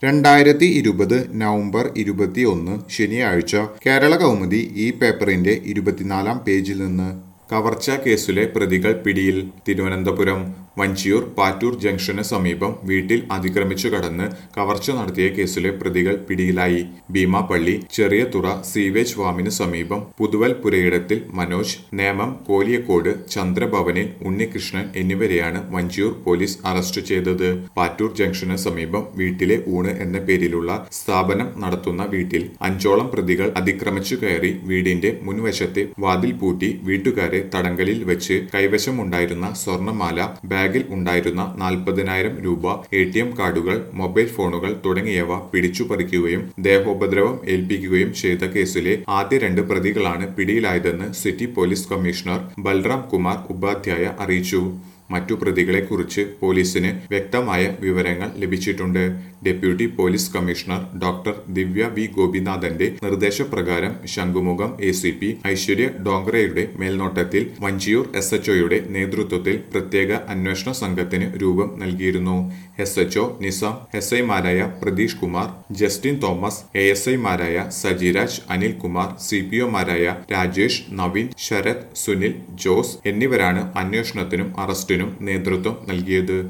രണ്ടായിരത്തി ഇരുപത് നവംബർ ഇരുപത്തിയൊന്ന് ശനിയാഴ്ച കേരള കൗമുദി ഈ പേപ്പറിന്റെ ഇരുപത്തിനാലാം പേജിൽ നിന്ന് കവർച്ചാ കേസിലെ പ്രതികൾ പിടിയിൽ തിരുവനന്തപുരം വഞ്ചിയൂർ പാറ്റൂർ ജംഗ്ഷന് സമീപം വീട്ടിൽ അതിക്രമിച്ചു കടന്ന് കവർച്ച നടത്തിയ കേസിലെ പ്രതികൾ പിടിയിലായി ഭീമാപള്ളി ചെറിയ തുറ സീവേജ് ഫാമിന് സമീപം പുതുവൽ പുരയിടത്തിൽ മനോജ് നേമം കോലിയക്കോട് ചന്ദ്രഭവനിൽ ഉണ്ണികൃഷ്ണൻ എന്നിവരെയാണ് വഞ്ചിയൂർ പോലീസ് അറസ്റ്റ് ചെയ്തത് പാറ്റൂർ ജംഗ്ഷന് സമീപം വീട്ടിലെ ഊണ് എന്ന പേരിലുള്ള സ്ഥാപനം നടത്തുന്ന വീട്ടിൽ അഞ്ചോളം പ്രതികൾ അതിക്രമിച്ചു കയറി വീടിന്റെ മുൻവശത്തെ വാതിൽ പൂട്ടി വീട്ടുകാരെ തടങ്കലിൽ വെച്ച് കൈവശമുണ്ടായിരുന്ന സ്വർണമാല ബാഗിൽ ഉണ്ടായിരുന്ന നാൽപ്പതിനായിരം രൂപ എ ടി എം കാർഡുകൾ മൊബൈൽ ഫോണുകൾ തുടങ്ങിയവ പിടിച്ചുപറിക്കുകയും ദേഹോപദ്രവം ഏൽപ്പിക്കുകയും ചെയ്ത കേസിലെ ആദ്യ രണ്ട് പ്രതികളാണ് പിടിയിലായതെന്ന് city police commissioner Balram Kumar Upadhyaya അറിയിച്ചു മറ്റു പ്രതികളെക്കുറിച്ച് പോലീസിന് വ്യക്തമായ വിവരങ്ങൾ ലഭിച്ചിട്ടുണ്ട് deputy police commissioner doctor Divya V ഗോപിനാഥന്റെ നിർദ്ദേശപ്രകാരം Shankhumukham A C P Aishwarya ഡോങ്റയുടെ മേൽനോട്ടത്തിൽ വഞ്ചിയൂർ എസ് എച്ച്ഒയുടെ നേതൃത്വത്തിൽ പ്രത്യേക അന്വേഷണ സംഘത്തിന് രൂപം നൽകിയിരുന്നു എസ് എച്ച്ഒ നിസാം എസ് ഐമാരായ Pratheesh Kumar Justin Thomas A S ഐമാരായ സജിരാജ് അനിൽകുമാർ സി പി ഒമാരായ രാജേഷ് നവീൻ ശരത് സുനിൽ ജോസ് എന്നിവരാണ് അന്വേഷണത്തിനും അറസ്റ്റിനും നേതൃത്വം നൽകിയത്